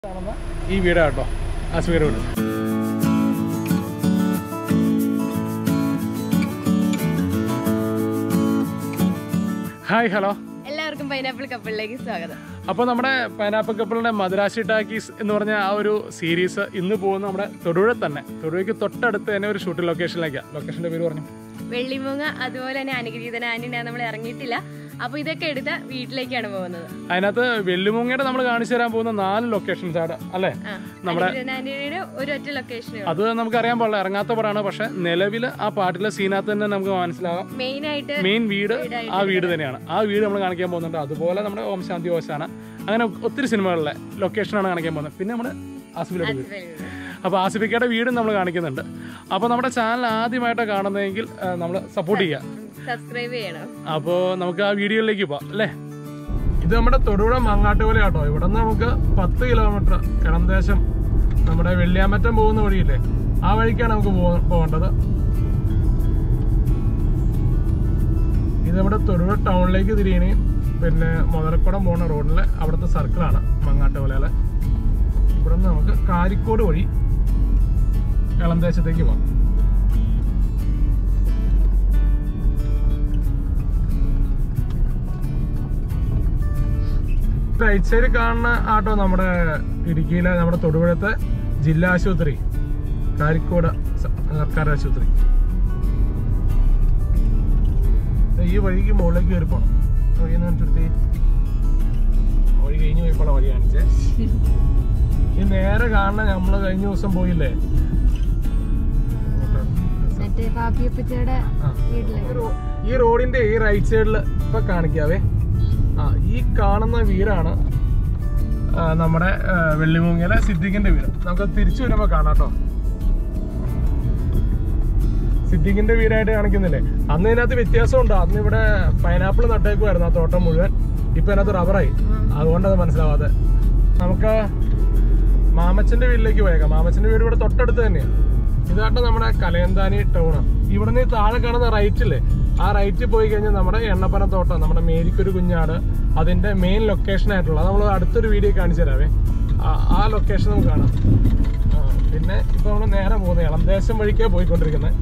കാണുന്ന ഈ വീടാ കേട്ടോ ആസ്മിയുടെ വീട് ഹായ് ഹലോ എല്ലാവർക്കും പൈനാപ്പിൾ കപ്പിളിലേക്ക് സ്വാഗതം അപ്പോൾ നമ്മുടെ പൈനാപ്പിൾ കപ്പിളിൻ്റെ മദ്രാശി ടാക്കീസ് എന്ന് പറഞ്ഞ ആ ഒരു സീരീസ് ഇന്ന് പോകുന്ന നമ്മുടെ തൊടുപുഴ തന്നെ തൊടുപുഴയ്ക്ക് തൊട്ടടുത്ത് തന്നെ ഒരു ഷൂട്ടിംഗ് ലൊക്കേഷനിലേക്കാണ് ലൊക്കേഷൻ്റെ പേര് പറഞ്ഞു വെള്ളിമുങ്ങ അതുപോലെ തന്നെ അനുഗ്രഹീതന ആന്റിനെ നമ്മൾ ഇറങ്ങിയിട്ടില്ല അപ്പൊ ഇതൊക്കെ എടുത്ത് വീട്ടിലേക്കാണ് പോകുന്നത് അതിനകത്ത് വെള്ളിമുങ്ങയുടെ നമ്മൾ കാണിച്ചു തരാൻ പോകുന്ന നാല് ലൊക്കേഷൻസ് ആണ് അല്ലേ ആ, നമ്മുടെ- അനുഗ്രഹീതന ആന്റിയുടെ ഒരു ഒറ്റ ലൊക്കേഷനേ അത് നമുക്കറിയാൻ പാടില്ല ഇറങ്ങാത്ത പടമാണ് പക്ഷെ നിലവിൽ ആ പാട്ടിലെ സീനകത്ത് തന്നെ നമുക്ക് മനസ്സിലാകാം മെയിൻ ആയിട്ട് മെയിൻ വീട് വീടായിട്ട് ആ വീട് തന്നെയാണ് ആ വീട് നമ്മൾ കാണിക്കാൻ പോകുന്നുണ്ട് അതുപോലെ നമ്മുടെ ഓം ശാന്തി ഓശാന അങ്ങനെ ഒത്തിരി സിനിമകളിലെ ലൊക്കേഷനാണ് കാണിക്കാൻ പോകുന്നത് പിന്നെ നമ്മുടെ ആസിഫിയുടെ വീട് അപ്പോൾ ആസിഫിക്കയുടെ വീടും നമ്മൾ കാണിക്കുന്നുണ്ട് അപ്പോൾ നമ്മുടെ ചാനൽ ആദ്യമായിട്ട് കാണുന്നതെങ്കിൽ നമ്മൾ സപ്പോർട്ട് ചെയ്യുക സബ്സ്ക്രൈബ് ചെയ്യണം അപ്പോൾ നമുക്ക് ആ വീഡിയോയിലേക്ക് പോവാം അല്ലേ ഇത് നമ്മുടെ തൊടുപുഴ മങ്ങാട്ടുപോലെ കേട്ടോ ഇവിടെ നിന്ന് നമുക്ക് പത്ത് കിലോമീറ്റർ ഇളന്തേശം നമ്മുടെ വെള്ളിയാമറ്റം പോകുന്ന വഴിയില്ലേ ആ വഴിക്കാണ് നമുക്ക് പോ- പോകേണ്ടത് ഇത് നമ്മുടെ തൊടുപുഴ ടൗണിലേക്ക് തിരിയണേ പിന്നെ മുതലക്കുടം പോകുന്ന റോഡിലെ അവിടുത്തെ സർക്കിളാണ് മങ്ങാട്ടുപോലെയിലെ ഇവിടെ നിന്ന് നമുക്ക് കാരിക്കോട് വഴി ഇളന്തേശത്തേക്ക് പോകാം റൈറ്റ് സൈഡ് കാണുന്ന ആട്ടോ നമ്മുടെ ഇടുക്കിയിലെ നമ്മുടെ തൊടുപുഴത്തെ ജില്ലാ ആശുപത്രി കാരിക്കോട് സ- സർക്കാർ ആശുപത്രി ദേ ഈ വഴിക്ക് മുകളിലേക്ക് കയറി പോണം വഴി കാണിച്ചെടുത്തേ വഴി കഴിഞ്ഞ് പോയപ്പോഴാണ് വഴി കാണിച്ചേ ഈ നേരെ കാണുന്ന നമ്മള് കഴിഞ്ഞ ദിവസം പോയില്ലേ മറ്റേ പാപ്പിയപ്പച്ചയുടെ ആ. ഈ റോ- ഈ റോഡിന്റെ ഈ റൈറ്റ് സൈഡിൽ ഇപ്പൊ കാണിക്കാവേ ആ ഈ കാണുന്ന വീടാണ് ആ, നമ്മുടെ ആ, വെള്ളിമൂങ്ങയിലെ സിദ്ദിഖിന്റെ വീട് നമുക്ക് തിരിച്ചു വരുമ്പോ കാണാം കേട്ടോ സിദ്ദിഖിന്റെ വീടായിട്ട് കാണിക്കുന്നില്ലേ അന്ന് ഇതിനകത്ത് വ്യത്യാസമുണ്ട് അന്ന് ഇവിടെ പൈനാപ്പിൾ നട്ടേക്കുമായിരുന്നു ആ തോട്ടം മുഴുവൻ ഇപ്പൊ അതിനകത്ത് റബ്ബറായി അതുകൊണ്ടത് മനസ്സിലാവാതെ നമുക്ക് മാമച്ചന്റെ വീട്ടിലേക്ക് പോയേക്കാം മാമച്ചന്റെ വീട് ഇവിടെ തൊട്ടടുത്ത് തന്നെയാണ് ഇതാട്ടോ നമ്മുടെ കലയന്താനി ടൗണ് ഇവിടുന്ന് ഈ താഴെ കാണുന്ന റൈറ്റ് ഇല്ലേ ആ റൈറ്റിൽ പോയി കഴിഞ്ഞാൽ നമ്മുടെ എണ്ണപ്പന തോട്ടം നമ്മുടെ മേരിക്കൊരു കുഞ്ഞാട് അതിന്റെ മെയിൻ ലൊക്കേഷൻ ആയിട്ടുള്ള നമ്മൾ അടുത്തൊരു വീഡിയോ കാണിച്ചു തരാവേ ആ- ആ ലൊക്കേഷൻ നമുക്ക് കാണാം ആ, പിന്നെ ഇപ്പൊ നമ്മൾ നേരെ പോകുന്നത് ഇളംദേശം വഴിക്കേ പോയിക്കൊണ്ടിരിക്കുന്നത്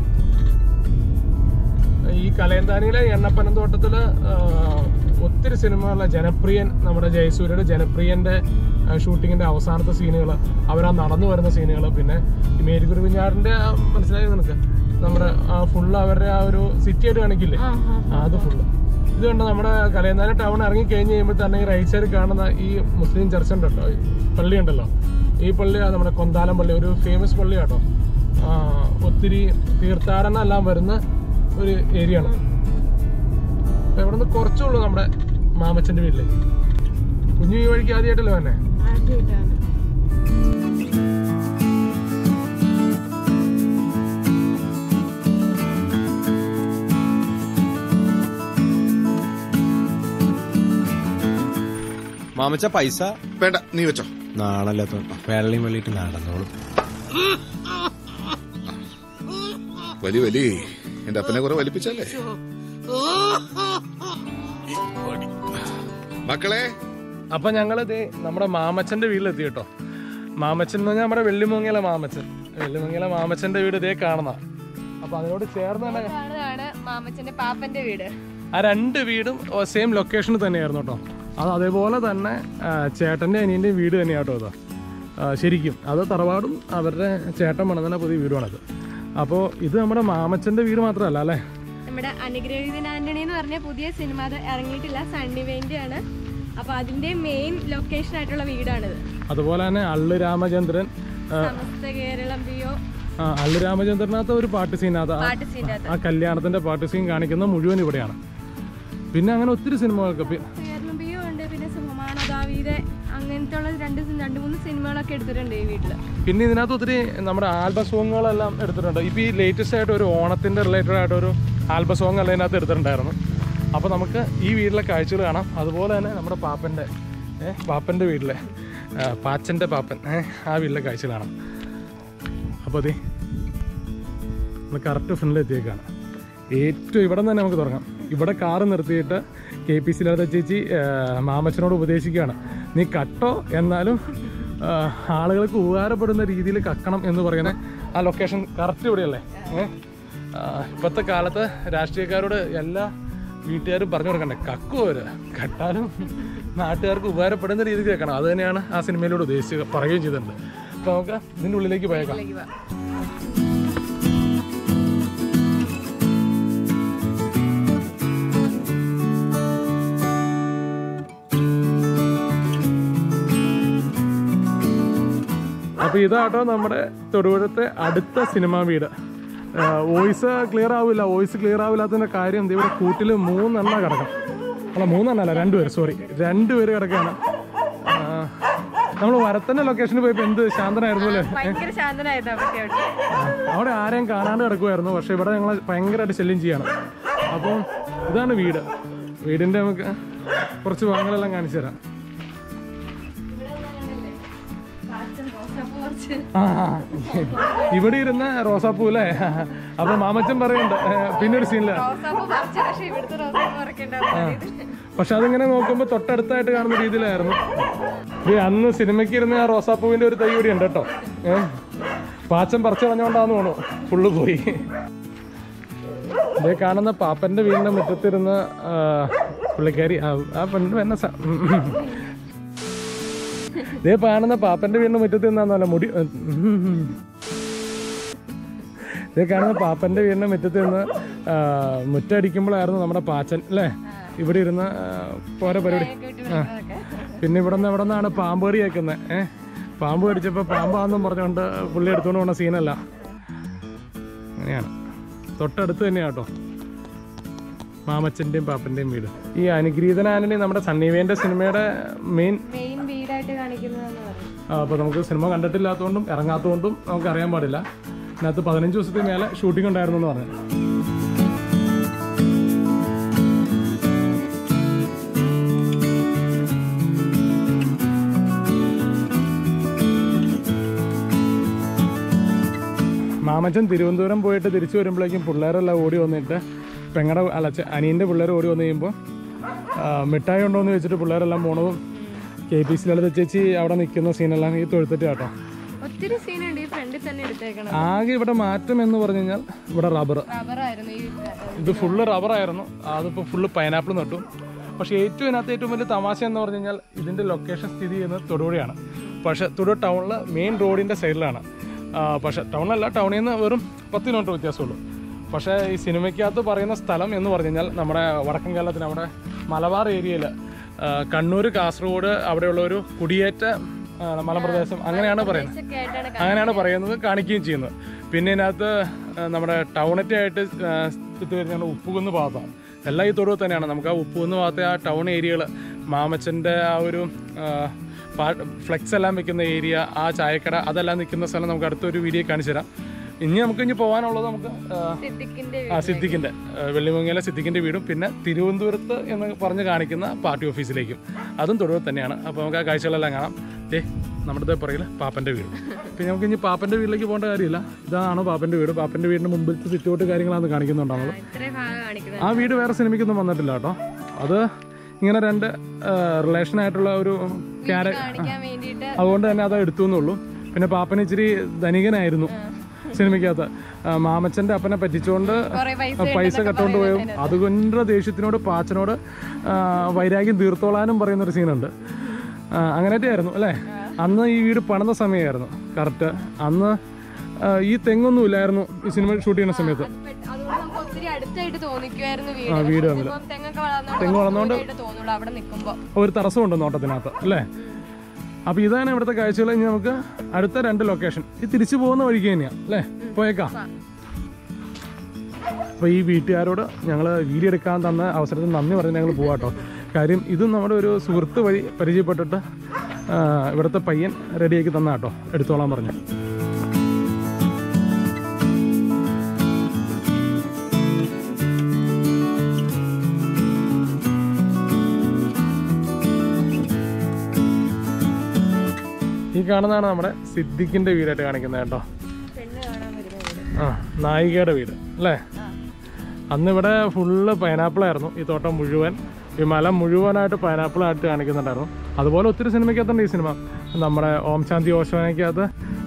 ഈ കലയന്താനിയിലെ എണ്ണപ്പനം തോട്ടത്തില് ആ, ഒത്തിരി സിനിമകളിലെ ജനപ്രിയൻ നമ്മുടെ ജയസൂര്യയുടെ ജനപ്രിയന്റെ ആ, ഷൂട്ടിങ്ങിന്റെ അവസാനത്തെ സീനുകൾ അവരാ നടന്നു വരുന്ന സീനുകൾ പിന്നെ ഈ മേരിക്കുരു കുഞ്ഞാടിന്റെ ആ, മനസ്സിലായി നിനക്ക് നമ്മുടെ ഫുള്ള് അവരുടെ ആ ഒരു സിറ്റി ആയിട്ട് കാണിക്കില്ലേ ആ, അത് ഫുള്ള് ഇത് കണ്ട് നമ്മുടെ കലയന്താനി ടൗൺ ഇറങ്ങി കഴിഞ്ഞ് കഴിയുമ്പോൾ തന്നെ ഈ റൈറ്റ് സൈഡ് കാണുന്ന ഈ മുസ്ലിം ചർച്ച് ഉണ്ടല്ലോ ഈ പള്ളി ഉണ്ടല്ലോ ഈ പള്ളി നമ്മുടെ കൊന്താലം പള്ളി ഒരു ഫേമസ് പള്ളി കേട്ടോ ആ, ഒത്തിരി തീർത്ഥാടനം എല്ലാം വരുന്ന ഒരു ഏരിയ ആണ് അപ്പൊ ഇവിടെ നിന്ന് കുറച്ചുള്ളൂ നമ്മുടെ മാമച്ചന്റെ വീട്ടിലേക്ക് കുഞ്ഞു ഈ വഴിക്ക് ആദ്യമായിട്ടല്ലോ തന്നെ മാമച്ച പൈസ വേണ്ട നീ വെച്ചോ നാണല്ലാത്ത വെള്ളിയും വെള്ളിയിട്ട് നടന്നോളും വലി വലി എന്റെ അപ്പനെ കുറെ വലിപ്പിച്ചല്ലേ മക്കളെ അപ്പൊ ഞങ്ങള് ദേ നമ്മുടെ മാമച്ചന്റെ വീട്ടിലെത്തി കേട്ടോ മാമച്ചൻ എന്ന് പറഞ്ഞാൽ നമ്മുടെ വെള്ളിമുങ്ങയിലെ മാമച്ചൻ വെള്ളിമുങ്ങയിലെ മാമച്ചന്റെ വീട് ഇതേ കാണുന്ന അപ്പൊ അതിനോട് ചേർന്ന് തന്നെ കാണുന്നതാണ് മാമച്ചന്റെ പാപ്പന്റെ വീട് ആ രണ്ട് വീടും സെയിം ലൊക്കേഷനിൽ തന്നെയായിരുന്നു കേട്ടോ അത് അതേപോലെ തന്നെ ആ, ചേട്ടൻ്റെ അനിയൻ്റെയും വീട് തന്നെയാണ് കേട്ടോ അത് ആ, ശരിക്കും അത് തറവാടും അവരുടെ ചേട്ടൻ പണിതന്നെ പുതിയ വീടുമാണത് അപ്പോൾ ഇത് നമ്മുടെ മാമച്ചൻ്റെ വീട് മാത്രമല്ല അല്ലേ നമ്മുടെ അനുഗ്രഹീതൻ ആന്റണി എന്ന് പറഞ്ഞ പുതിയ സിനിമ അത് ഇറങ്ങിയിട്ടില്ല സണ്ണി വേണ്ടി ആണ് അപ്പൊ അതിന്റെ മെയിൻ ലൊക്കേഷൻ ആയിട്ടുള്ള വീടാണിത് അതുപോലെ തന്നെ അള്ളു രാമചന്ദ്രൻ ആ, സമസ്ത കേരളം പിയോ ആ, അള്ളു രാമചന്ദ്രനകത്ത് ഒരു പാട്ട് സീനകത്ത് ആ- പാട്ട് സീൻ്റെ ആ കല്യാണത്തിൻ്റെ പാട്ട് സീൻ കാണിക്കുന്ന മുഴുവൻ ഇവിടെയാണ് പിന്നെ അങ്ങനെ ഒത്തിരി സിനിമകൾക്ക് പി- കേരളം പിയോ ഉണ്ട് പിന്നെ സുഹമാന ദാവീദ് അങ്ങനത്തെ ഉള്ള രണ്ട് സി- രണ്ട് മൂന്ന് സിനിമകളൊക്കെ എടുത്തിട്ടുണ്ട് ഈ വീട്ടില് പിന്നെ ഇതിനകത്ത് ഒത്തിരി നമ്മുടെ ആൽബം സോങ്ങുകളെല്ലാം എടുത്തിട്ടുണ്ട് ഇപ്പോൾ ഈ ലേറ്റസ്റ്റ് ആയിട്ട് ഒരു ഓണത്തിൻ്റെ റിലേറ്റഡ് ആയിട്ട് ഒരു ആൽബം സോങ് എല്ലാം ഇതിനകത്ത് എടുത്തിട്ടുണ്ടായിരുന്നു അപ്പോൾ നമുക്ക് ഈ വീട്ടിലെ കാഴ്ചകൾ കാണാം അതുപോലെ തന്നെ നമ്മുടെ പാപ്പൻ്റെ ഏഹ് പാപ്പൻ്റെ വീട്ടിലെ ആ, പാച്ചൻ്റെ പാപ്പൻ ഏഹ് ആ വീട്ടിലെ കാഴ്ചകൾ കാണാം അപ്പോൾ അതെ നമ്മൾ കറക്റ്റ് ഫ്രണ്ടിലെത്തിയേക്കാണ് ഏറ്റവും ഇവിടെ നിന്ന് തന്നെ നമുക്ക് തുടങ്ങാം ഇവിടെ കാറ് നിർത്തിയിട്ട് കെ പി സി ലളിത ചേച്ചി ആ, മാമച്ചനോട് ഉപദേശിക്കുകയാണ് നീ കട്ടോ എന്നാലും ആ, ആളുകൾക്ക് ഉപകാരപ്പെടുന്ന രീതിയിൽ കക്കണം എന്ന് പറയുന്ന ആ ലൊക്കേഷൻ കറക്റ്റ് ഇവിടെയല്ലേ ഏഹ് ഇപ്പോഴത്തെ കാലത്ത് രാഷ്ട്രീയക്കാരോട് എല്ലാ വീട്ടുകാരും പറഞ്ഞു കൊടുക്കണ്ടേ കക്കുവര് കട്ടാലും നാട്ടുകാർക്ക് ഉപകാരപ്പെടുന്ന രീതിയിൽ കേൾക്കണം അത് തന്നെയാണ് ആ സിനിമയിലൂടെ ഉദ്ദേശിച്ച് പറയുകയും ചെയ്തിട്ടുണ്ട് അപ്പോൾ നമുക്ക് ഇതിൻ്റെ ഉള്ളിലേക്ക് പോയേക്കാം ഇതിലേക്ക് വാ. അപ്പോൾ ഇതാട്ടോ നമ്മുടെ തൊടുപുഴത്തെ അടുത്ത സിനിമാ വീട് വോയിസ് ക്ലിയർ ആവില്ല വോയിസ് ക്ലിയർ ആവില്ലാത്തതിൻ്റെ കാര്യം ദേ ഇവിടെ കൂട്ടിൽ മൂന്നെണ്ണ കിടക്കും അല്ല മൂന്നെണ്ണല്ല രണ്ടുപേര് സോറി രണ്ടുപേര് കിടക്കുകയാണ് നമ്മൾ വരത്തന്നെ ലൊക്കേഷനിൽ പോയപ്പോൾ എന്ത് ശാന്തനായിരുന്നു അല്ലേ ഭയങ്കര ശാന്തനായിരുന്നു അവിടെ അവിടെ അവിടെ ആരെയും കാണാണ്ട് കിടക്കുമായിരുന്നു പക്ഷെ ഇവിടെ ഞങ്ങൾ ഭയങ്കരമായിട്ട് ശല്യം ചെയ്യാണ് അപ്പോൾ ഇതാണ് വീട് വീടിൻ്റെ നമുക്ക് കുറച്ച് ഭാഗങ്ങളെല്ലാം കാണിച്ചു തരാം ആ ഇവിടെ ഇരുന്ന റോസാപ്പൂ അല്ലേ അപ്പൊ മാമച്ചൻ പറയുന്നുണ്ട് ഏ, പിന്നെ ഒരു സീനില്ല റോസാപ്പൂ പറിച്ചു പക്ഷെ ഇവിടുത്തെ റോസാപ്പൂ പറിക്കണ്ടാവും പക്ഷെ അതിങ്ങനെ നോക്കുമ്പോൾ തൊട്ടടുത്തായിട്ട് കാണുന്ന രീതിയിലായിരുന്നു ഇത് അന്ന് സിനിമയ്ക്ക് ഇരുന്ന ആ റോസാപ്പൂവിന്റെ ഒരു തൈ കൂടി ഉണ്ട് കേട്ടോ ഏഹ് പാച്ചൻ പറിച്ചു കളഞ്ഞുകൊണ്ടാന്ന് തോന്നുന്നു ഫുള്ള് പോയി ഇതേ കാണുന്ന പാപ്പന്റെ വീടിന്റെ മുറ്റത്തിരുന്ന ആ, പുള്ളിക്കാരി ആ ആ പെണ്ണ് എന്നെ സ- ഉം, ഉം. ഇതേ കാണുന്ന പാപ്പന്റെ വീടിന്റെ മുറ്റത്ത് നിന്നാന്നല്ല മുടി ഉം. ഇതേ കാണുന്ന പാപ്പന്റെ വീടിന്റെ മുറ്റത്ത് നിന്ന് ആ, മുറ്റടിക്കുമ്പോഴായിരുന്നു നമ്മുടെ പാച്ചൻ അല്ലേ ഇവിടെ ഇരുന്ന് ആ, പോരെ പരിപാടി ആ. പിന്നെ ഇവിടെ നിന്ന് എവിടെ നിന്നാണ് പാമ്പ് കടി കേൾക്കുന്നത് ഏഹ് പാമ്പ് കടിച്ചപ്പോൾ പാമ്പാന്നും പറഞ്ഞുകൊണ്ട് പുള്ളി എടുത്തുകൊണ്ട് പോണ സീനല്ല അങ്ങനെയാണ് തൊട്ടടുത്ത് തന്നെയാ കേട്ടോ മാമച്ചൻ്റെയും പാപ്പൻ്റെയും വീട് ഈ അനുഗ്രഹീതൻ ആന്റണി നമ്മുടെ സണ്ണിവേൻ്റെ സിനിമയുടെ മെയിൻ മെയിൻ വീടായിട്ട് കാണിക്കുന്നതെന്ന് പറയും അപ്പോൾ നമുക്ക് സിനിമ കണ്ടിട്ടില്ലാത്തതുകൊണ്ടും ഇറങ്ങാത്തതുകൊണ്ടും നമുക്ക് അറിയാൻ പാടില്ല ഇതിനകത്ത് പതിനഞ്ച് ദിവസത്തിന് മേലെ ഷൂട്ടിംഗ് ഉണ്ടായിരുന്നു എന്ന് പറഞ്ഞു മാമച്ചൻ തിരുവനന്തപുരം പോയിട്ട് തിരിച്ചു വരുമ്പോഴേക്കും പിള്ളേരെല്ലാം ഓടി വന്നിട്ട് പെങ്ങടെ അല്ല ചെ- അനിയൻ്റെ പിള്ളേർ ഓടി വന്നു കഴിയുമ്പോൾ ആ, മിഠായി ഉണ്ടോ എന്ന് വെച്ചിട്ട് പിള്ളേരെല്ലാം പോണതും കെ പി സി ലളിത ചേച്ചി അവിടെ നിൽക്കുന്ന സീനെല്ലാം ഈ തൊഴുത്തിട്ട് കേട്ടോ ഒത്തിരി സീനുണ്ട് ഈ ഫ്രണ്ടിൽ തന്നെ എടുത്തേക്കണം ആകെ ഇവിടെ മാറ്റം എന്ന് പറഞ്ഞു കഴിഞ്ഞാൽ ഇവിടെ റബ്ബർ റബ്ബറായിരുന്നു ഈ ഇത് ഫുള്ള് റബ്ബറായിരുന്നു അതിപ്പോൾ ഫുള്ള് പൈനാപ്പിൾ നട്ടു പക്ഷേ ഏറ്റവും ഇതിനകത്ത് ഏറ്റവും വലിയ തമാശ എന്ന് പറഞ്ഞു കഴിഞ്ഞാൽ ഇതിൻ്റെ ലൊക്കേഷൻ സ്ഥിതി ചെയ്യുന്നത് തൊടുപുഴയാണ് പക്ഷേ തൊടുപുഴ ടൗണിൽ മെയിൻ റോഡിൻ്റെ സൈഡിലാണ് പക്ഷേ ടൗണിലല്ല ടൗണിൽ നിന്ന് വെറും പത്ത് കിലോമീറ്റർ വ്യത്യാസമുള്ളൂ പക്ഷേ ഈ സിനിമയ്ക്കകത്ത് പറയുന്ന സ്ഥലം എന്ന് പറഞ്ഞു കഴിഞ്ഞാൽ നമ്മുടെ വടക്കൻ കേരളത്തിന് നമ്മുടെ മലബാർ ഏരിയയിൽ കണ്ണൂർ കാസർഗോഡ് അവിടെയുള്ള ഒരു കുടിയേറ്റ ആ, മലമ്പ്രദേശം അങ്ങനെയാണ് പറയുന്നത് ഒക്കെ ആയിട്ടാണ് അങ്ങനെയാണ് പറയുന്നത് കാണിക്കുകയും ചെയ്യുന്നത് പിന്നെ ഇതിനകത്ത് ആ, നമ്മുടെ ടൗണറ്റ് ആയിട്ട് സ്ഥിതി വരുന്ന ഉപ്പുകുന്ന് ഭാഗത്താണ് എല്ലാം ഈ തൊടുവ് തന്നെയാണ് നമുക്ക് ആ ഉപ്പുകുന്ന് ഭാഗത്തെ ആ ടൗൺ ഏരിയകൾ മാമച്ചൻ്റെ ആ ഒരു ഫ്ലെക്സ് എല്ലാം വെക്കുന്ന ഏരിയ ആ ചായക്കട അതെല്ലാം നിൽക്കുന്ന സ്ഥലം നമുക്ക് അടുത്തൊരു വീഡിയോ കാണിച്ചു തരാം ഇനി നമുക്ക് ഇനി പോകാനുള്ളത് നമുക്ക് ആ, സിദ്ദിഖിന്റെ ആ സിദ്ദിഖിൻ്റെ വെള്ളിമങ്ങയിലെ സിദ്ദിഖിൻ്റെ വീടും പിന്നെ തിരുവനന്തപുരത്ത് എന്ന് പറഞ്ഞ് കാണിക്കുന്ന പാർട്ടി ഓഫീസിലേക്കും അതും തൊടുവിൽ തന്നെയാണ് അപ്പോൾ നമുക്ക് ആ കാഴ്ചകളെല്ലാം കാണാം ദേ നമ്മുടെ പുറകിൽ പാപ്പൻ്റെ വീട് പിന്നെ നമുക്ക് ഇനി പാപ്പൻ്റെ വീട്ടിലേക്ക് പോകേണ്ട കാര്യമില്ല ഇതാണ് പാപ്പൻ്റെ വീട് പാപ്പൻ്റെ വീടിന് മുമ്പിലത്തെ സിറ്റൗട്ട് കാര്യങ്ങളാണ് കാണിക്കുന്നുണ്ടാവുള്ളൂ ഇത്രയും ഭാഗം കാണിക്കുന്നത് ആ വീട് വേറെ സിനിമയ്ക്കൊന്നും വന്നിട്ടില്ല കേട്ടോ അത് ഇങ്ങനെ രണ്ട് റിലേഷൻ ആയിട്ടുള്ള ഒരു ക്യാര കാണിക്കാൻ വേണ്ടിയിട്ട് അതുകൊണ്ട് തന്നെ അത് എടുത്തു എന്നുള്ളൂ പിന്നെ പാപ്പൻ ഇച്ചിരി ധനികനായിരുന്നു സിനിമയ്ക്കകത്ത് ആ, മാമച്ചൻ്റെ അപ്പനെ പറ്റിച്ചുകൊണ്ട് കുറെ പൈസ പൈസ കട്ടുകൊണ്ട് പോയും അതുകൊണ്ട് ദേഷ്യത്തിനോട് പാച്ചനോട് ആ, വൈരാഗ്യം തീർത്തോളാനും പറയുന്നൊരു സീനുണ്ട് ആ, അങ്ങനെയൊക്കെ ആയിരുന്നു അല്ലേ അന്ന് ഈ വീട് പണിത സമയമായിരുന്നു കറക്റ്റ് അന്ന് ആ, ഈ തെങ്ങൊന്നും ഇല്ലായിരുന്നു ഈ സിനിമ ഷൂട്ട് ചെയ്യുന്ന സമയത്ത് അതുകൊണ്ട് നമുക്ക് ഒത്തിരി അടുത്തായിട്ട് തോന്നിക്കുമായിരുന്നു വീട് ആ, വീട് തമ്മിൽ ഇപ്പം തെങ്ങൊക്കെ വളർന്നോണ്ട് തെങ്ങ് വളർന്നോണ്ട് ദൂരെയായിട്ട് തോന്നുള്ളൂ അവിടെ നിൽക്കുമ്പോ ഒരു തടസ്സമുണ്ട് നോട്ടത്തിനകത്ത് അല്ലേ അപ്പോൾ ഇതാണ് ഇവിടുത്തെ കാഴ്ചകൾ ഇനി നമുക്ക് അടുത്ത രണ്ട് ലൊക്കേഷൻ ഈ തിരിച്ചു പോകുന്ന വഴിക്ക് തന്നെയാണ് അല്ലേ പോയേക്കാം അപ്പോൾ ഈ വീട്ടുകാരോട് ഞങ്ങൾ വീഡിയോ എടുക്കാൻ തന്ന അവസരത്തിൽ നന്ദി പറഞ്ഞ് ഞങ്ങൾ പോവാട്ടോ കാര്യം ഇതും നമ്മുടെ ഒരു സുഹൃത്ത് വഴി പരിചയപ്പെട്ടിട്ട് ആ, ഇവിടുത്തെ പയ്യൻ റെഡിയാക്കി തന്ന കേട്ടോ എടുത്തോളാൻ പറഞ്ഞു ഈ കാണുന്നതാണ് നമ്മുടെ സിദ്ദിഖിന്റെ വീടായിട്ട് കാണിക്കുന്നത് കേട്ടോ പെണ്ണ് കാണാൻ വരുന്ന വീട് ആ നായികയുടെ വീട് അല്ലേ അന്ന് ഇവിടെ ഫുള്ള് പൈനാപ്പിൾ ആയിരുന്നു ഈ തോട്ടം മുഴുവൻ ഈ മല മുഴുവനായിട്ട് പൈനാപ്പിൾ ആയിട്ട് കാണിക്കുന്നുണ്ടായിരുന്നു അതുപോലെ ഒത്തിരി സിനിമയ്ക്കകത്തുണ്ട് ഈ സിനിമ നമ്മുടെ ഓം ശാന്തി ഓശോനയ്ക്കകത്ത്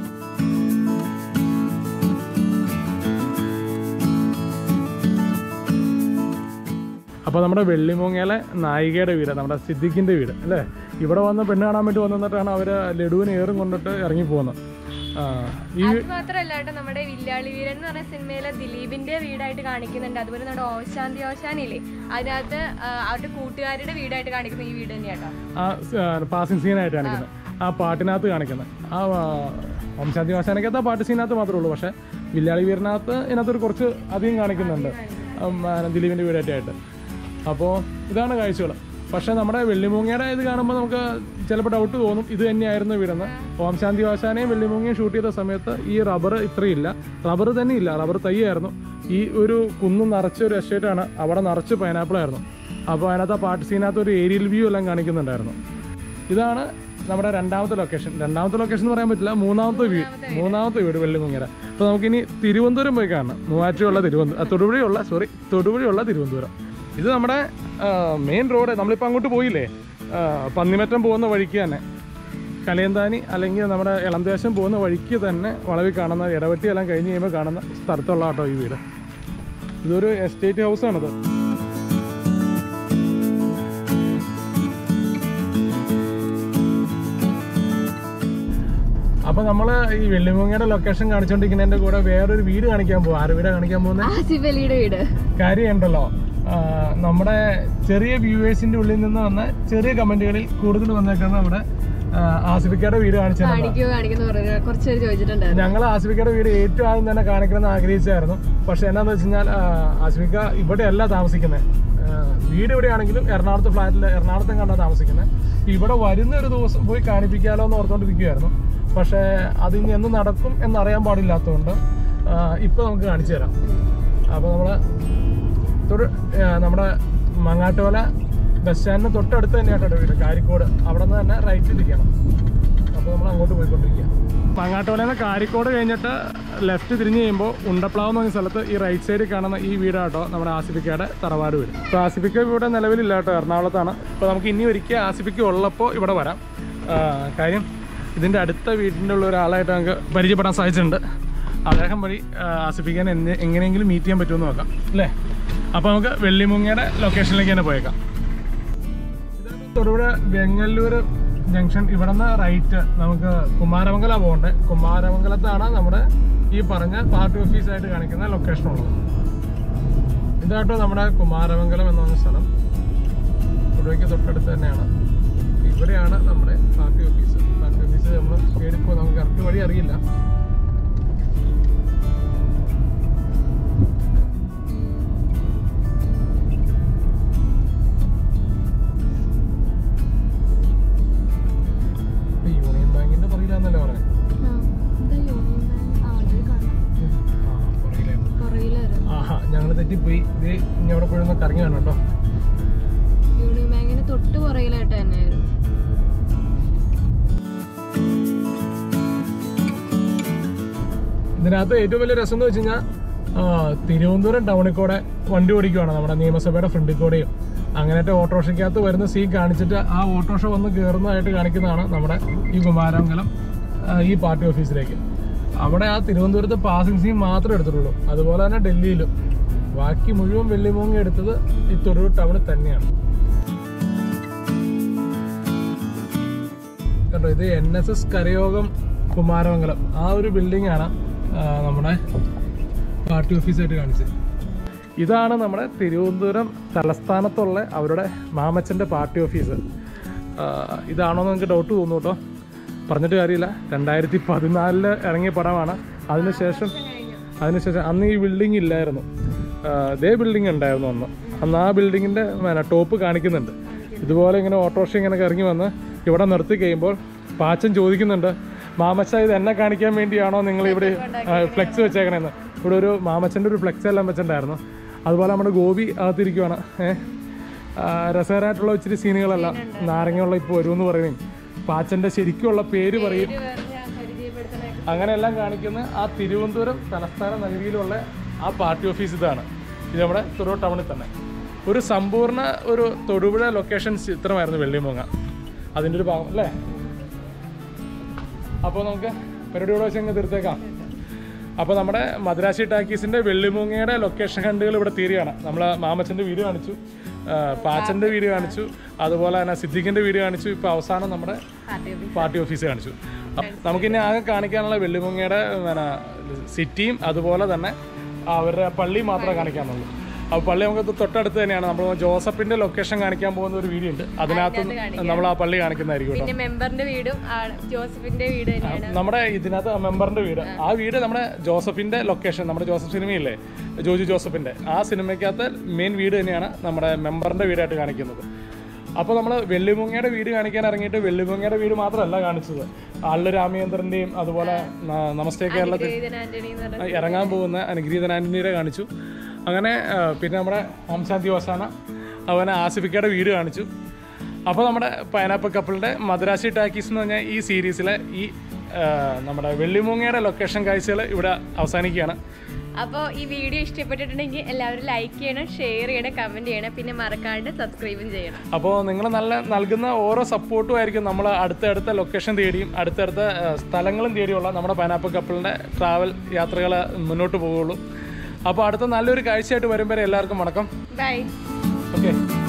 അപ്പോൾ നമ്മുടെ വെള്ളിമൂങ്ങയിലെ നായികയുടെ വീട് നമ്മുടെ സിദ്ദിഖിൻ്റെ വീട് അല്ലേ ഇവിടെ വന്ന് പെണ്ണ് കാണാൻ വേണ്ടി വന്നിട്ടാണ് അവർ ലഡുവിന് ഏറും കൊണ്ടിട്ട് ഇറങ്ങി പോകുന്നത് ആ, ഈ അത് മാത്രല്ല കേട്ടോ നമ്മുടെ വില്ലാളി വീരൻ എന്ന് പറഞ്ഞ സിനിമയിലെ ദിലീപിന്റെ വീടായിട്ട് കാണിക്കുന്നുണ്ട് അതുപോലെ നമ്മുടെ ഓശാന്തി ഓശാനില്ലേ അതിനകത്ത് ആ, അവരുടെ കൂട്ടുകാരുടെ വീടായിട്ട് കാണിക്കുന്ന ഈ വീട് തന്നെയാട്ടോ ആ പാസിംഗ് സീനായിട്ട് കാണിക്കുന്നത് ആ പാട്ടിനകത്ത് കാണിക്കുന്നത് ആ വംശാന്തി വാശാനക്കകത്ത് ആ പാട്ട് സീനകത്ത് മാത്രമേ ഉള്ളൂ പക്ഷേ വില്ലാളി വീരനകത്ത് ഇതിനകത്തൊരു കുറച്ച് അധികം കാണിക്കുന്നുണ്ട് ഉം, ആ, ദിലീപിൻ്റെ വീടായിട്ടായിട്ട് അപ്പോൾ ഇതാണ് കാഴ്ചകൾ പക്ഷേ നമ്മുടെ വെള്ളിമൂങ്ങയുടെ ഇത് കാണുമ്പോൾ നമുക്ക് ചിലപ്പോൾ ഡൗട്ട് തോന്നും ഇത് തന്നെയായിരുന്നു വീടെന്ന് ഓം ശാന്തി വാശാനെയും വെള്ളിമൂങ്ങയും ഷൂട്ട് ചെയ്ത സമയത്ത് ഈ റബ്ബർ ഇത്രയില്ല റബ്ബർ തന്നെ ഇല്ല റബ്ബർ തൈയായിരുന്നു ഈ ഒരു കുന്ന് നിറച്ച ഒരു എസ്റ്റേറ്റാണ് അവിടെ നിറച്ച് പൈനാപ്പിൾ ആയിരുന്നു അപ്പോൾ അതിനകത്ത് ആ പാട്ട് സീനകത്ത് ഒരു ഏരിയൽ വ്യൂ എല്ലാം കാണിക്കുന്നുണ്ടായിരുന്നു ഇതാണ് നമ്മുടെ രണ്ടാമത്തെ ലൊക്കേഷൻ രണ്ടാമത്തെ ലൊക്കേഷൻ എന്ന് പറയാൻ പറ്റില്ല മൂന്നാമത്തെ വീട് മൂന്നാമത്തെ വീട് വെള്ളിമുങ്ങര അപ്പോൾ നമുക്കിനി തിരുവനന്തപുരം പോയി കാണണം മൂവാറ്റുള്ള തിരുവനന്തപുരം തൊടുപുഴയുള്ള സോറി തൊടുപുഴയുള്ള തിരുവനന്തപുരം ഇത് നമ്മുടെ മെയിൻ റോഡ് നമ്മളിപ്പോൾ അങ്ങോട്ട് പോയില്ലേ ആ, പന്നിമറ്റം പോകുന്ന വഴിക്ക് തന്നെ കലയന്താനി അല്ലെങ്കിൽ നമ്മുടെ ഇളന്തേശം പോകുന്ന വഴിക്ക് തന്നെ വളവിൽ കാണുന്ന ഇടവെട്ടി എല്ലാം കഴിഞ്ഞ് കഴിയുമ്പോൾ കാണുന്ന സ്ഥലത്തുള്ള കേട്ടോ ഈ വീട് ഇതൊരു എസ്റ്റേറ്റ് ഹൗസാണിത് അപ്പൊ നമ്മള് ഈ വെള്ളിമുങ്ങയുടെ ലൊക്കേഷൻ കാണിച്ചോണ്ടിരിക്കുന്നതിന്റെ കൂടെ വേറൊരു വീട് കാണിക്കാൻ പോകും ആര് വീടാ കാണിക്കാൻ പോകുന്നത് ആസിഫ് അലിയുടെ വീട് കാര്യം ഉണ്ടല്ലോ ആ, നമ്മുടെ ചെറിയ വ്യൂവേഴ്സിന്റെ ഉള്ളിൽ നിന്ന് വന്ന ചെറിയ കമന്റുകളിൽ കൂടുതൽ വന്നേക്കുന്നത് നമ്മുടെ ആ, ആസിഫിക്കയുടെ വീട് കാണിച്ചു കാണിക്കോ കാണിക്കുന്ന കുറച്ച് പേര് ചോദിച്ചിട്ടുണ്ടായിരുന്നു ഞങ്ങൾ ആസിഫിക്കയുടെ വീട് ഏറ്റവും ആദ്യം തന്നെ കാണിക്കണമെന്ന് ആഗ്രഹിച്ചായിരുന്നു പക്ഷെ എന്നാന്ന് വെച്ച് കഴിഞ്ഞാൽ ആ, ആസിഫിക്ക ഇവിടെയല്ല താമസിക്കുന്നത് വീട് എവിടെയാണെങ്കിലും എറണാകുളത്ത് ഫ്ലാറ്റിൽ എറണാകുളത്തും കണ്ടാണ് താമസിക്കുന്നത് ഇവിടെ വരുന്ന ഒരു ദിവസം പോയി കാണിപ്പിക്കാലോ എന്ന് ഓർത്തോണ്ടിരിക്കുമായിരുന്നു പക്ഷേ അത് ഇനി എന്ന് നടക്കും എന്നറിയാൻ പാടില്ലാത്തതുകൊണ്ട് ആ, ഇപ്പൊ നമുക്ക് കാണിച്ചു തരാം അപ്പോൾ നമ്മൾ തൊട്ട് ആ, നമ്മുടെ മങ്ങാട്ടുവല ബസ് സ്റ്റാൻഡിന് തൊട്ടടുത്ത് തന്നെയാട്ടോ വീട് കാരിക്കോട് അവിടെ നിന്ന് തന്നെ റൈറ്റ് തിരിക്കണം അപ്പോൾ നമ്മൾ അങ്ങോട്ട് പോയിക്കൊണ്ടിരിക്കുക മങ്ങാട്ടുവലന്ന് കാരിക്കോട് കഴിഞ്ഞിട്ട് ലെഫ്റ്റ് തിരിഞ്ഞ് കഴിയുമ്പോൾ ഉണ്ടപ്ലാവ് എന്ന് പറഞ്ഞ സ്ഥലത്ത് ഈ റൈറ്റ് സൈഡിൽ കാണുന്ന ഈ വീടാട്ടോ നമ്മുടെ ആസിഫിക്കയുടെ തറവാട് വീട് അപ്പോൾ ആസിഫിക്ക ഇവിടെ നിലവിലില്ല കേട്ടോ എറണാകുളത്താണ് അപ്പോൾ നമുക്ക് ഇനി ഒരിക്കൽ ആസിഫിക്ക ഉള്ളപ്പോൾ ഇവിടെ വരാം ആ, കാര്യം ഇതിൻ്റെ അടുത്ത വീടിൻ്റെ ഉള്ള ഒരാളായിട്ട് നമുക്ക് പരിചയപ്പെടാൻ സാധിച്ചിട്ടുണ്ട് അദ്ദേഹം വഴി ആ, ആസിഫിക്കാൻ എന്ത് എങ്ങനെയെങ്കിലും മീറ്റ് ചെയ്യാൻ പറ്റുമെന്ന് നോക്കാം അല്ലേ അപ്പോൾ നമുക്ക് വെള്ളിമുങ്ങയുടെ ലൊക്കേഷനിലേക്ക് തന്നെ പോയേക്കാം ഇതാണ് തൊടുപുഴ വെങ്ങല്ലൂർ ജംഗ്ഷൻ ഇവിടെ നിന്ന് റൈറ്റ് നമുക്ക് കുമാരമംഗല പോകണ്ടേ കുമാരമംഗലത്താണ് നമ്മുടെ ഈ പറഞ്ഞ പാർട്ടി ഓഫീസായിട്ട് കാണിക്കുന്ന ലൊക്കേഷൻ ഉള്ളത് ഇതാട്ടോ നമ്മുടെ കുമാരമംഗലം എന്ന് പറഞ്ഞ സ്ഥലം തൊടുപുഴയ്ക്ക് തൊട്ടടുത്ത് തന്നെയാണ് ഇവിടെയാണ് നമ്മുടെ പാർട്ടി ഓഫീസ് പാർട്ടി ഓഫീസ് നമ്മൾ കയറിപ്പോ നമുക്ക് കറക്റ്റ് വഴി അറിയില്ല ഇപ്പൊ യൂണിയൻ ബാങ്കിന്റെ പുറകിലാന്നല്ലേ പറഞ്ഞത് ആ പുറകിലായിരുന്നു ആഹാ ഞങ്ങൾ തെറ്റിപ്പോയി ഇത് ഇനി അവിടെ പോയി ഒന്ന് കറങ്ങി വേണം കേട്ടോ യൂണിയൻ ബാങ്കിന് തൊട്ട് പുറകിലായിട്ട് തന്നെയായിരുന്നു ഇതിനകത്ത് ഏറ്റവും വലിയ രസം എന്ന് വെച്ച് കഴിഞ്ഞാൽ തിരുവനന്തപുരം ടൗണിൽ കൂടെ വണ്ടി ഓടിക്കുവാണ് നമ്മുടെ നിയമസഭയുടെ ഫ്രണ്ടിൽ കൂടെയും അങ്ങനത്തെ ഓട്ടോറിക്ഷയ്ക്കകത്ത് വരുന്ന സീൻ കാണിച്ചിട്ട് ആ ഓട്ടോറിക്ഷ വന്ന് കയറുന്നതായിട്ട് കാണിക്കുന്നതാണ് നമ്മുടെ ഈ കുമാരമംഗലം ആ, ഈ പാർട്ടി ഓഫീസിലേക്ക് അവിടെ ആ തിരുവനന്തപുരത്ത് പാസിംഗ് സീൻ മാത്രമേ എടുത്തിട്ടുള്ളൂ അതുപോലെ തന്നെ ഡൽഹിയിലും ബാക്കി മുഴുവൻ വെള്ളിമൂങ്ങ എടുത്തത് ഈ തൊടുപുഴ ടൗണിൽ തന്നെയാണ് കണ്ടോ ഇത് എൻ എസ് എസ് കരയോഗം കുമാരമംഗലം ആ ഒരു ബിൽഡിംഗ് ആണ് ആ, നമ്മുടെ പാർട്ടി ഓഫീസായിട്ട് കാണിച്ചത് ഇതാണ് നമ്മുടെ തിരുവനന്തപുരം തലസ്ഥാനത്തുള്ള അവരുടെ മാമച്ചൻ്റെ പാർട്ടി ഓഫീസ് ആ, ഇതാണോ എന്ന് നിങ്ങൾക്ക് ഡൗട്ട് തോന്നുന്നു കേട്ടോ പറഞ്ഞിട്ട് കാര്യമില്ല രണ്ടായിരത്തി പതിനാലില് ഇറങ്ങിയ പടമാണ് അതിനുശേഷം അതിനുശേഷം അന്ന് ഈ ബിൽഡിംഗ് ഇല്ലായിരുന്നു ആ, ഇതേ ബിൽഡിംഗ് ഉണ്ടായിരുന്നു അന്ന് അന്ന് ആ ബിൽഡിങ്ങിൻ്റെ ടോപ്പ് കാണിക്കുന്നുണ്ട് ഇതുപോലെ ഇങ്ങനെ ഓട്ടോറിക്ഷ ഇങ്ങനെ ഇറങ്ങി വന്ന് ഇവിടെ നിർത്തി കഴിയുമ്പോൾ പാച്ചൻ ചോദിക്കുന്നുണ്ട് മാമച്ച ഇത് എന്നെ കാണിക്കാൻ വേണ്ടിയാണോ നിങ്ങൾ ഇവിടെ ഫ്ലെക്സ് വെച്ചേക്കണേന്ന് ഇവിടെ ഒരു മാമച്ചൻ്റെ ഒരു ഫ്ലെക്സ് എല്ലാം വെച്ചിട്ടുണ്ടായിരുന്നു അതുപോലെ നമ്മുടെ ഗോപി അകത്തിരിക്കുവാണ് ഏഹ് രസകരമായിട്ടുള്ള ഇച്ചിരി സീനുകളെല്ലാം നാരങ്ങയുള്ള ഇപ്പോൾ വരുമെന്ന് പറയും പാച്ചൻ്റെ ശരിക്കുള്ള പേര് പറയും അങ്ങനെയെല്ലാം കാണിക്കുന്ന ആ തിരുവനന്തപുരം തലസ്ഥാന നഗരിയിലുള്ള ആ പാർട്ടി ഓഫീസ് ഇതാണ് ഇത് നമ്മുടെ തൊടുപുഴ ടൗണിൽ തന്നെ ഒരു സമ്പൂർണ്ണ ഒരു തൊടുപുഴ ലൊക്കേഷൻ ചിത്രമായിരുന്നു വെള്ളിമൂങ്ങ അതിൻ്റെ ഒരു ഭാഗം അല്ലേ അപ്പോൾ നമുക്ക് പരിപാടിയോടെ വെച്ച് അങ്ങ് തീർത്തേക്കാം അപ്പോൾ നമ്മുടെ മദ്രാശി ടാക്കീസിൻ്റെ വെള്ളിമൂങ്ങയുടെ ലൊക്കേഷൻ കണ്ടുകൾ ഇവിടെ തീരുകയാണ് നമ്മൾ മാമച്ചൻ്റെ വീഡിയോ കാണിച്ചു ആ, പാച്ചൻ്റെ വീഡിയോ കാണിച്ചു അതുപോലെ തന്നെ സിദ്ദിഖിൻ്റെ വീഡിയോ കാണിച്ചു ഇപ്പോൾ അവസാനം നമ്മുടെ പാർട്ടി ഓഫീസ് പാർട്ടി ഓഫീസ് കാണിച്ചു അപ്പ- നമുക്കിനി ആകെ കാണിക്കാനുള്ള വെള്ളിമുങ്ങയുടെ പിന്നെ സിറ്റിയും അതുപോലെ തന്നെ അവരുടെ പള്ളി മാത്രമേ കാണിക്കാനുള്ളൂ അപ്പോൾ പള്ളി നമുക്ക് തൊട്ടടുത്ത് തന്നെയാണ് നമ്മൾ ജോസഫിന്റെ ലൊക്കേഷൻ കാണിക്കാൻ പോകുന്ന ഒരു വീഡിയോ ഉണ്ട് അതിനകത്ത് നമ്മൾ ആ പള്ളി കാണിക്കുന്നതായിരിക്കും കേട്ടോ പിന്നെ മെമ്പറിന്റെ വീടും ആണ് ജോസഫിന്റെ വീട് തന്നെയാണ് നമ്മുടെ ഇതിനകത്ത് മെമ്പറിന്റെ വീട് ആ വീട് നമ്മുടെ ജോസഫിന്റെ ലൊക്കേഷൻ നമ്മുടെ ജോസഫ് സിനിമയില്ലേ ജോജി ജോസഫിന്റെ ആ സിനിമയ്ക്കകത്ത് മെയിൻ വീട് തന്നെയാണ് നമ്മുടെ മെമ്പറിന്റെ വീടായിട്ട് കാണിക്കുന്നത് അപ്പോൾ നമ്മൾ വെള്ളിമുങ്ങയുടെ വീട് കാണിക്കാൻ ഇറങ്ങിയിട്ട് വെള്ളിമുങ്ങയുടെ വീട് മാത്രമല്ല കാണിച്ചത് ആള് രാമചന്ദ്രന്റെയും അതുപോലെ ന- നമസ്തേ കേരളത്തിൽ ഗീതൻ ആന്റണി എന്ന് പറഞ്ഞ ഇറങ്ങാൻ പോകുന്ന അനുഗ്രഹീതൻ ആന്റണിയുടെ കാണിച്ചു അങ്ങനെ ആ, പിന്നെ നമ്മുടെ ഓംശാന്തി ഓസാന അതുപോലെ ആസിഫിക്കയുടെ വീട് കാണിച്ചു അപ്പോൾ നമ്മുടെ പൈനാപ്പിൾ കപ്പിളിൻ്റെ മദ്രാശി ടാക്കീസ് എന്ന് പറഞ്ഞാൽ ഈ സീരീസിലെ ഈ ആ, നമ്മുടെ വെള്ളിമൂങ്ങയുടെ ലൊക്കേഷൻ കാഴ്ചകൾ ഇവിടെ അവസാനിക്കുകയാണ് അപ്പോൾ ഈ വീഡിയോ ഇഷ്ടപ്പെട്ടിട്ടുണ്ടെങ്കിൽ എല്ലാവരും ലൈക്ക് ചെയ്യണം ഷെയർ ചെയ്യണം കമന്റ് ചെയ്യണം പിന്നെ മറക്കാണ്ട് സബ്സ്ക്രൈബും ചെയ്യണം അപ്പോൾ നിങ്ങൾ നല്ല നൽകുന്ന ഓരോ സപ്പോർട്ടും ആയിരിക്കും നമ്മൾ അടുത്തടുത്ത ലൊക്കേഷൻ തേടിയും അടുത്തടുത്ത ആ, സ്ഥലങ്ങളും തേടിയുള്ള നമ്മുടെ പൈനാപ്പിൾ കപ്പിളിൻ്റെ ട്രാവൽ യാത്രകൾ മുന്നോട്ട് പോവുള്ളൂ അപ്പോൾ അടുത്ത നല്ലൊരു കാഴ്ചയായിട്ട് വരും വരെ എല്ലാവർക്കും വണക്കം ബൈ ഓക്കെ